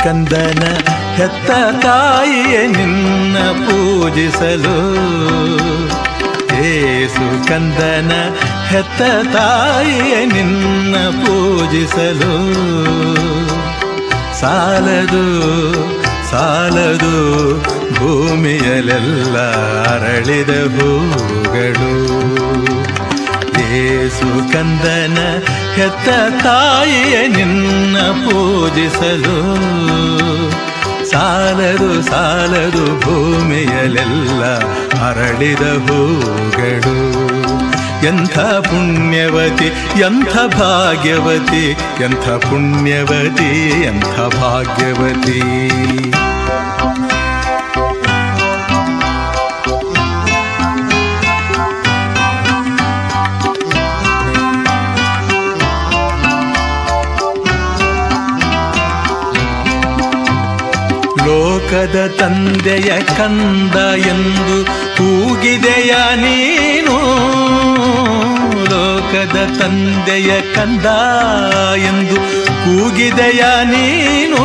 ಕಂದನ ಹೆತ್ತ ತಾಯಿಯೇ ನಿನ್ನ ಪೂಜಿಸಲು ಏಸು ಕಂದನ ಹೆತ್ತ ತಾಯಿಯೇ ನಿನ್ನ ಪೂಜಿಸಲು ಸಾಲದು ಸಾಲದು ಭೂಮಿಯಲೆಲ್ಲ ಅರಳಿದ ಹೂಗಳು ಏಸು ಕಂದನ ಹೆತ್ತ ತಾಯಿಯ ನಿನ್ನ ಪೂಜಿಸಲು ಸಾಲದು ಸಾಲದು ಭೂಮಿಯಲೆಲ್ಲ ಅರಳಿದ ಹೂಗಳು ಎಂಥ ಪುಣ್ಯವತಿ ಎಂಥ ಭಾಗ್ಯವತಿ ಎಂಥ ಪುಣ್ಯವತಿ ಎಂಥ ಭಾಗ್ಯವತಿ ಲೋಕದ ತಂದೆಯ ಕಂದ ಎಂದು ಕೂಗಿದೆಯ ನೀನು ಲೋಕದ ತಂದೆಯ ಕಂದ ಎಂದು ಕೂಗಿದೆಯ ನೀನು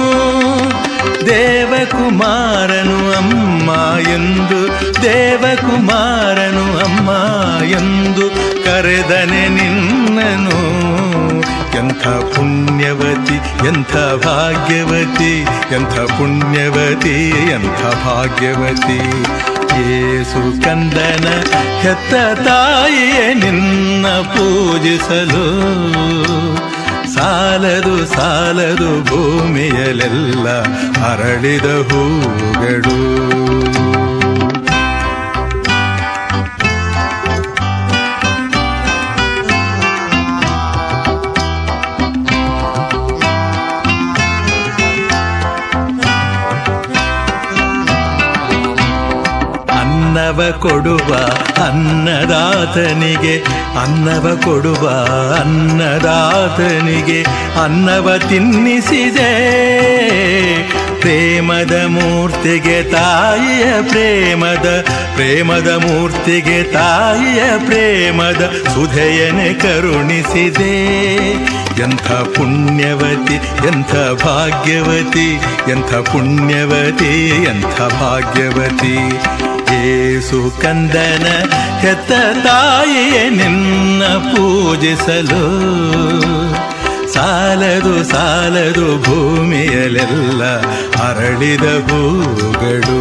ದೇವಕುಮಾರನು ಅಮ್ಮ ಎಂದು ದೇವಕುಮಾರನು ಅಮ್ಮ ಎಂದು ಕರೆದನೆ ನಿನ್ನನು ಎಂಥ ಪುಣ್ಯವತಿ ಎಂಥ ಭಾಗ್ಯವತಿ ಎಂಥ ಪುಣ್ಯವತಿ ಎಂಥ ಭಾಗ್ಯವತಿ ಏಸು ಕಂದನ ಹೆತ್ತ ತಾಯಿಯೇ ನಿನ್ನ ಪೂಜಿಸಲು ಸಾಲದು ಸಾಲದು ಭೂಮಿಯಲೆಲ್ಲ ಅರಳಿದ ಹೂಗಳು ಅನ್ನವ ಕೊಡುವ ಅನ್ನದಾತನಿಗೆ ಅನ್ನವ ಕೊಡುವ ಅನ್ನದಾತನಿಗೆ ಅನ್ನವ ತಿನ್ನಿಸಿದೆ ಪ್ರೇಮದ ಮೂರ್ತಿಗೆ ತಾಯಿಯ ಪ್ರೇಮದ ಪ್ರೇಮದ ಮೂರ್ತಿಗೆ ತಾಯಿಯ ಪ್ರೇಮದ ಸುಧೆಯನೆ ಕರುಣಿಸಿದೆ ಎಂಥ ಪುಣ್ಯವತಿ ಎಂಥ ಭಾಗ್ಯವತಿ ಎಂಥ ಪುಣ್ಯವತಿ ಎಂಥ ಭಾಗ್ಯವತಿ ಏಸು ಕಂದನ ಹೆತ್ತ ತಾಯಿಯೇ ನಿನ್ನ ಪೂಜಿಸಲು ಸಾಲದು ಸಾಲದು ಭೂಮಿಯಲೆಲ್ಲ ಅರಳಿದ ಹೂಗಳು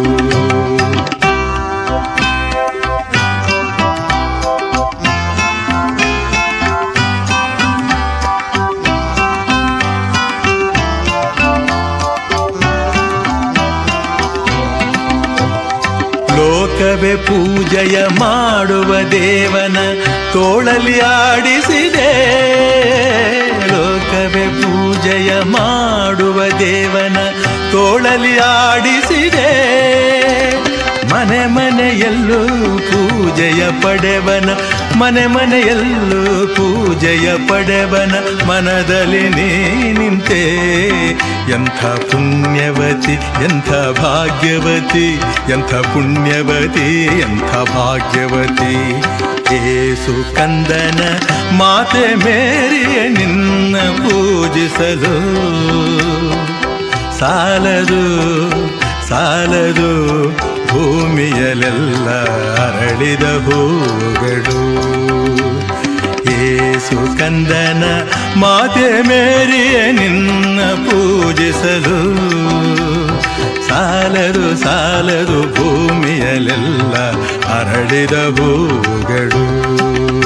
ಲೋಕವೇ ಪೂಜೆಯ ಮಾಡುವ ದೇವನ ತೋಳಲಿ ಆಡಿಸಿದೆ ಲೋಕವೇ ಪೂಜೆಯ ಮಾಡುವ ದೇವನ ತೋಳಲಿ ಆಡಿಸಿದೆ ಮನೆ ಮನೆಯಲ್ಲೂ ಪೂಜೆಯ ಪಡೆವನ ಮನೆ ಮನೆಯಲ್ಲೂ ಪೂಜೆಯ ಪಡೆವನ ಮನದಲ್ಲಿ ನೀ ನಿಂತೆ ಎಂಥ ಪುಣ್ಯವತಿ ಎಂಥ ಭಾಗ್ಯವತಿ ಎಂಥ ಪುಣ್ಯವತಿ ಎಂಥ ಭಾಗ್ಯವತಿ ಏಸು ಕಂದನ ಮಾತೆ ಮೇರಿಯ ನಿನ್ನ ಪೂಜಿಸಲು ಸಾಲದು ಸಾಲದು ಭೂಮಿಯಲೆಲ್ಲ ಅರಳಿದ ಹೂಗಳು ಏಸು ಕಂದನ ಮಾತೆ ಮೇರಿಯ ನಿನ್ನ ಪೂಜಿಸಲು ಸಾಲದು ಸಾಲದು ಭೂಮಿಯಲೆಲ್ಲ ಅರಳಿದ ಹೂಗಳು